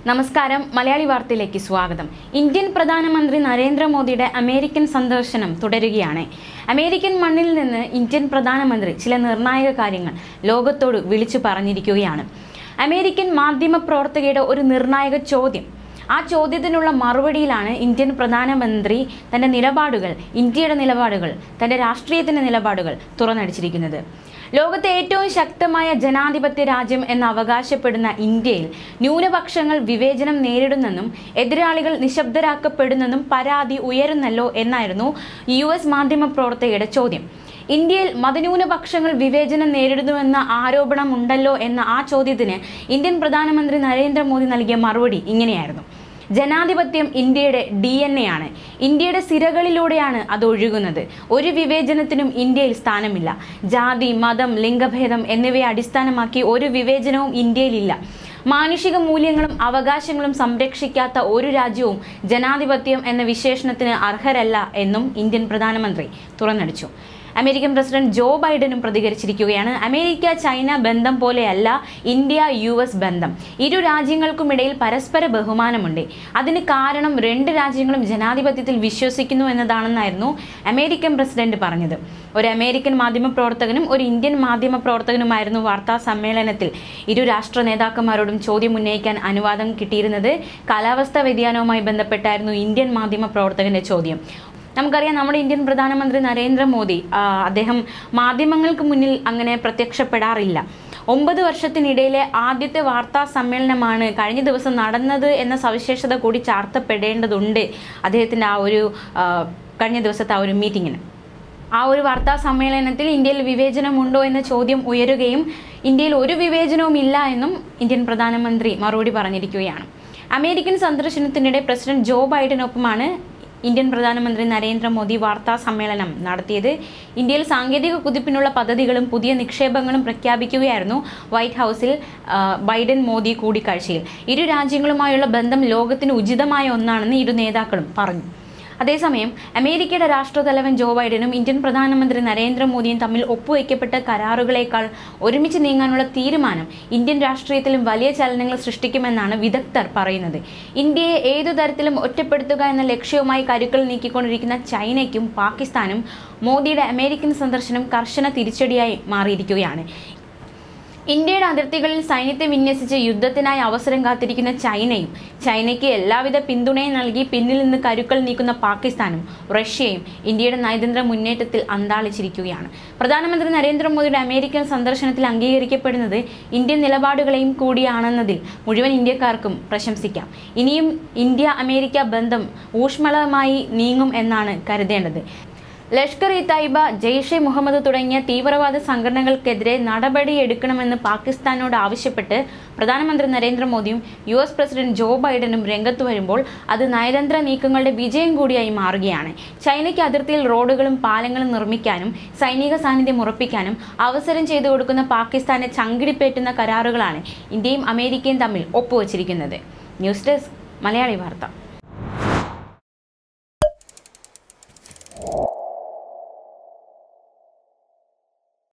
നമസ്കാരം മലയാളി വാർത്തയിലേക്ക് സ്വാഗതം ഇന്ത്യൻ പ്രധാനമന്ത്രി നരേന്ദ്രമോദിയുടെ അമേരിക്കൻ സന്ദർശനം തുടരുകയാണ് അമേരിക്കൻ മണ്ണിൽ നിന്ന് ഇന്ത്യൻ പ്രധാനമന്ത്രി ചില നിർണായക കാര്യങ്ങൾ ലോകത്തോട് വിളിച്ചു പറഞ്ഞിരിക്കുകയാണ് അമേരിക്കൻ മാധ്യമ പ്രവർത്തകയുടെ ഒരു നിർണായക ചോദ്യം ആ ചോദ്യത്തിനുള്ള മറുപടിയിലാണ് ഇന്ത്യൻ പ്രധാനമന്ത്രി തൻ്റെ നിലപാടുകൾ ഇന്ത്യയുടെ നിലപാടുകൾ തൻ്റെ രാഷ്ട്രീയത്തിൻ്റെ നിലപാടുകൾ തുറന്നടിച്ചിരിക്കുന്നത് ലോകത്തെ ഏറ്റവും ശക്തമായ ജനാധിപത്യ രാജ്യം എന്ന് അവകാശപ്പെടുന്ന ഇന്ത്യയിൽ ന്യൂനപക്ഷങ്ങൾ വിവേചനം നേരിടുന്നെന്നും എതിരാളികൾ നിശബ്ദരാക്കപ്പെടുന്നെന്നും പരാതി ഉയരുന്നല്ലോ എന്നായിരുന്നു യു എസ് മാധ്യമ പ്രവർത്തകയുടെ ചോദ്യം ഇന്ത്യയിൽ മതന്യൂനപക്ഷങ്ങൾ വിവേചനം നേരിടുന്നുവെന്ന ആരോപണം ഉണ്ടല്ലോ എന്ന ആ ചോദ്യത്തിന് ഇന്ത്യൻ പ്രധാനമന്ത്രി നരേന്ദ്രമോദി നൽകിയ മറുപടി ഇങ്ങനെയായിരുന്നു ജനാധിപത്യം ഇന്ത്യയുടെ ഡി എൻ എ ആണ് ഇന്ത്യയുടെ സിരകളിലൂടെയാണ് അത് ഒഴുകുന്നത് ഒരു വിവേചനത്തിനും ഇന്ത്യയിൽ സ്ഥാനമില്ല ജാതി മതം ലിംഗഭേദം എന്നിവയെ അടിസ്ഥാനമാക്കി ഒരു വിവേചനവും ഇന്ത്യയിലില്ല മാനുഷിക മൂല്യങ്ങളും അവകാശങ്ങളും സംരക്ഷിക്കാത്ത ഒരു രാജ്യവും ജനാധിപത്യം എന്ന വിശേഷണത്തിന് അർഹരല്ല എന്നും ഇന്ത്യൻ പ്രധാനമന്ത്രി തുറന്നടിച്ചു അമേരിക്കൻ പ്രസിഡന്റ് ജോ ബൈഡനും പ്രതികരിച്ചിരിക്കുകയാണ് അമേരിക്ക ചൈന ബന്ധം പോലെയല്ല ഇന്ത്യ യു എസ് ബന്ധം ഇരു രാജ്യങ്ങൾക്കുമിടയിൽ പരസ്പര ബഹുമാനമുണ്ട് അതിന് കാരണം രണ്ട് രാജ്യങ്ങളും ജനാധിപത്യത്തിൽ വിശ്വസിക്കുന്നു എന്നതാണെന്നായിരുന്നു അമേരിക്കൻ പ്രസിഡന്റ് പറഞ്ഞത് ഒരു അമേരിക്കൻ മാധ്യമ പ്രവർത്തകനും ഒരു ഇന്ത്യൻ മാധ്യമ പ്രവർത്തകനുമായിരുന്നു വാർത്താ സമ്മേളനത്തിൽ ഇരു രാഷ്ട്ര നേതാക്കന്മാരോടും ചോദ്യം ഉന്നയിക്കാൻ അനുവാദം കിട്ടിയിരുന്നത് കാലാവസ്ഥാ വ്യതിയാനവുമായി ബന്ധപ്പെട്ടായിരുന്നു ഇന്ത്യൻ മാധ്യമ പ്രവർത്തകന്റെ ചോദ്യം നമുക്കറിയാം നമ്മുടെ ഇന്ത്യൻ പ്രധാനമന്ത്രി നരേന്ദ്രമോദി ആ, അദ്ദേഹം മാധ്യമങ്ങൾക്ക് മുന്നിൽ അങ്ങനെ പ്രത്യക്ഷപ്പെടാറില്ല ഒമ്പത് വർഷത്തിനിടയിലെ ആദ്യത്തെ വാർത്താ സമ്മേളനമാണ് കഴിഞ്ഞ ദിവസം നടന്നത് എന്ന സവിശേഷത കൂടി ചാർത്തപ്പെടേണ്ടതുണ്ട് അദ്ദേഹത്തിൻ്റെ ആ ഒരു ആ, കഴിഞ്ഞ ദിവസത്തെ ആ ഒരു മീറ്റിങ്ങിന് ആ ഒരു വാർത്താ സമ്മേളനത്തിൽ ഇന്ത്യയിൽ വിവേചനമുണ്ടോ എന്ന ചോദ്യം ഉയരുകയും ഇന്ത്യയിൽ ഒരു വിവേചനവും ഇല്ല എന്നും ഇന്ത്യൻ പ്രധാനമന്ത്രി മറുപടി പറഞ്ഞിരിക്കുകയാണ് അമേരിക്കൻ സന്ദർശനത്തിനിടെ പ്രസിഡന്റ് ജോ ബൈഡനൊപ്പമാണ് ഇന്ത്യൻ പ്രധാനമന്ത്രി നരേന്ദ്രമോദി വാർത്താ സമ്മേളനം നടത്തിയത് ഇന്ത്യയിൽ സാങ്കേതിക കുതിപ്പിനുള്ള പദ്ധതികളും പുതിയ നിക്ഷേപങ്ങളും പ്രഖ്യാപിക്കുകയായിരുന്നു വൈറ്റ് ഹൗസിൽ ആ, ബൈഡൻ മോദി കൂടിക്കാഴ്ചയിൽ ഇരു രാജ്യങ്ങളുമായുള്ള ബന്ധം ലോകത്തിന് ഉചിതമായ ഒന്നാണെന്ന് ഇരു നേതാക്കളും പറഞ്ഞു അതേസമയം അമേരിക്കയുടെ രാഷ്ട്രതലവൻ ജോ ബൈഡനും ഇന്ത്യൻ പ്രധാനമന്ത്രി നരേന്ദ്രമോദിയും തമ്മിൽ ഒപ്പുവയ്ക്കപ്പെട്ട കരാറുകളേക്കാൾ ഒരുമിച്ച് നീങ്ങാനുള്ള തീരുമാനം ഇന്ത്യൻ രാഷ്ട്രീയത്തിലും വലിയ ചലനങ്ങൾ സൃഷ്ടിക്കുമെന്നാണ് വിദഗ്ധർ പറയുന്നത് ഇന്ത്യയെ ഏതു തരത്തിലും ഒറ്റപ്പെടുത്തുക എന്ന ലക്ഷ്യവുമായി കരുക്കൾ നീക്കിക്കൊണ്ടിരിക്കുന്ന ചൈനയ്ക്കും പാകിസ്ഥാനും മോദിയുടെ അമേരിക്കൻ സന്ദർശനം കർശന തിരിച്ചടിയായി മാറിയിരിക്കുകയാണ് ഇന്ത്യയുടെ അതിർത്തികളിൽ സൈന്യത്തെ വിന്യസിച്ച് യുദ്ധത്തിനായി അവസരം കാത്തിരിക്കുന്ന ചൈനയും ചൈനയ്ക്ക് എല്ലാവിധ പിന്തുണയും നൽകി പിന്നിൽ നിന്ന് കരുക്കൾ നീക്കുന്ന പാകിസ്ഥാനും റഷ്യയും ഇന്ത്യയുടെ നയതന്ത്ര മുന്നേറ്റത്തിൽ അന്താളിച്ചിരിക്കുകയാണ് പ്രധാനമന്ത്രി നരേന്ദ്രമോദിയുടെ അമേരിക്കൻ സന്ദർശനത്തിൽ അംഗീകരിക്കപ്പെടുന്നത് ഇന്ത്യൻ നിലപാടുകളെയും കൂടിയാണെന്നതിൽ മുഴുവൻ ഇന്ത്യക്കാർക്കും പ്രശംസിക്കാം ഇനിയും ഇന്ത്യ അമേരിക്ക ബന്ധം ഊഷ്മളമായി നീങ്ങും എന്നാണ് കരുതേണ്ടത് ലഷ്കർ ഇ തൈബ ജെയ്ഷെ മുഹമ്മദ് തുടങ്ങിയ തീവ്രവാദ സംഘടനകൾക്കെതിരെ നടപടിയെടുക്കണമെന്ന് പാകിസ്ഥാനോട് ആവശ്യപ്പെട്ട് പ്രധാനമന്ത്രി നരേന്ദ്രമോദിയും യു എസ് പ്രസിഡന്റ് ജോ ബൈഡനും രംഗത്ത് വരുമ്പോൾ അത് നയതന്ത്ര നീക്കങ്ങളുടെ വിജയം കൂടിയായി മാറുകയാണ് ചൈനയ്ക്ക് അതിർത്തിയിൽ റോഡുകളും പാലങ്ങളും നിർമ്മിക്കാനും സൈനിക സാന്നിധ്യം ഉറപ്പിക്കാനും അവസരം ചെയ്തു കൊടുക്കുന്ന പാകിസ്ഥാനെ ചങ്കിടിപ്പേറ്റുന്ന കരാറുകളാണ് ഇന്ത്യയും അമേരിക്കയും തമ്മിൽ ഒപ്പുവച്ചിരിക്കുന്നത് ന്യൂസ് ഡെസ്ക് മലയാളി വാർത്ത